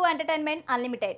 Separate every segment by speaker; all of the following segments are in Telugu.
Speaker 1: entertainment unlimited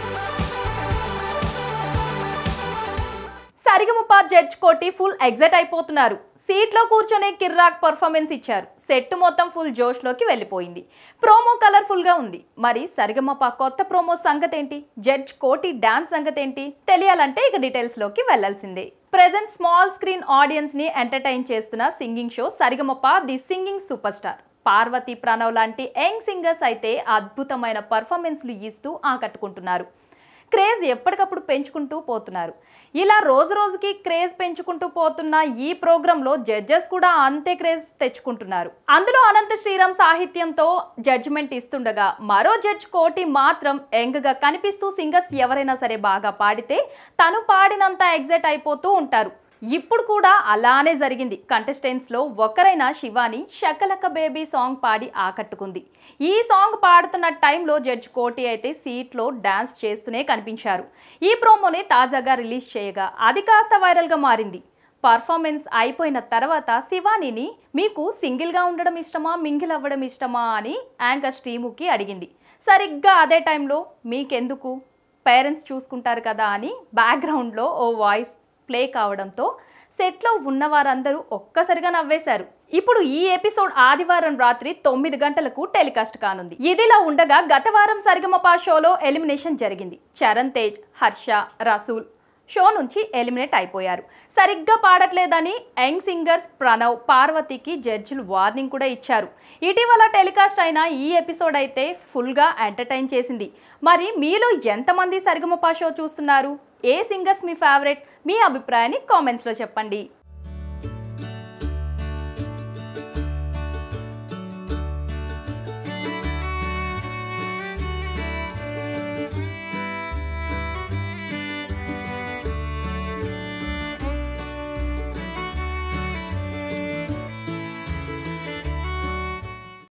Speaker 1: Sarigamapa judge Koti full excite అయిపోతున్నారు సీట్లో కూర్చొని కిర్రాక్ పర్ఫార్మెన్స్ ఇచ్చారు సెట్ మొత్తం ఫుల్ జోష్లోకి వెళ్ళిపోయింది ప్రోమో కలర్ఫుల్గా ఉంది మరి సరిగమప కొత్త ప్రోమో సంగతి ఏంటి జడ్జ్ కోటి డాన్స్ సంగతి ఏంటి తెలియాలంటే ఇక డీటెయిల్స్లోకి వెళ్లాల్సిందే ప్రెజెంట్ స్మాల్ స్క్రీన్ ఆడియన్స్ ని ఎంటర్టైన్ చేస్తున్న singing show Sarigamapa the singing super star Parvathi Pranav లాంటి యంగ్ సింగర్స్ అయితే అద్భుతమైన పర్ఫార్మెన్స్లు ఇస్తూ ఆకట్టుకుంటున్నారు క్రేజ్ ఎప్పటికప్పుడు పెంచుకుంటూ పోతున్నారు ఇలా రోజు రోజుకి క్రేజ్ పెంచుకుంటూ పోతున్న ఈ ప్రోగ్రాంలో జడ్జెస్ కూడా అంతే క్రేజ్ తెచ్చుకుంటున్నారు అందులో అనంత శ్రీరామ్ సాహిత్యంతో జడ్జిమెంట్ ఇస్తుండగా మరో జడ్జ్ కోటి మాత్రం యంగ్గా కనిపిస్తూ సింగర్స్ ఎవరైనా సరే బాగా పాడితే తను పాడినంత ఎగ్జైట్ అయిపోతూ ఉంటారు ఇప్పుడు కూడా అలానే జరిగింది కంటెస్టెంట్స్ లో ఒకరైన శివాని షకలక బేబీ సాంగ్ పాడి ఆకట్టుకుంది ఈ సాంగ్ పాడుతున్న టైంలో జడ్జ్ కోటి అయితే సీట్లో డాన్స్ చేస్తూనే కనిపించారు ఈ ప్రోమోని తాజాగా రిలీజ్ చేయగా అది కాస్త వైరల్గా మారింది పర్ఫార్మెన్స్ అయిపోయిన తర్వాత శివానిని మీకు సింగిల్గా ఉండడం ఇష్టమా మింగిల్ అవ్వడం ఇష్టమా అని యాంకర్ శ్రీముఖి అడిగింది సరిగ్గా అదే టైంలో మీకెందుకు పేరెంట్స్ చూసుకుంటారు కదా అని బ్యాక్గ్రౌండ్లో ఓ వాయిస్ ప్లే కావడంతో సెట్లో ఉన్న వారందరూ ఒక్కసారిగా నవ్వేశారు ఇప్పుడు ఈ ఎపిసోడ్ ఆదివారం రాత్రి తొమ్మిది గంటలకు టెలికాస్ట్ కానుంది ఇదిలా ఉండగా గత వారం సరిగమపా షోలో ఎలిమినేషన్ జరిగింది చరణ్ తేజ్ హర్ష రసూల్ షో నుంచి ఎలిమినేట్ అయిపోయారు సరిగ్గా పాడట్లేదని యంగ్ సింగర్స్ ప్రణవ్ పార్వతికి జడ్జిలు వార్నింగ్ కూడా ఇచ్చారు ఇటీవల టెలికాస్ట్ అయిన ఈ ఎపిసోడ్ అయితే ఫుల్గా ఎంటర్టైన్ చేసింది మరి మీలో ఎంతమంది సరిగమపా షో చూస్తున్నారు ఏ సింగర్స్ మీ ఫేవరెట్ మీ అభిప్రాయాన్ని కామెంట్స్లో చెప్పండి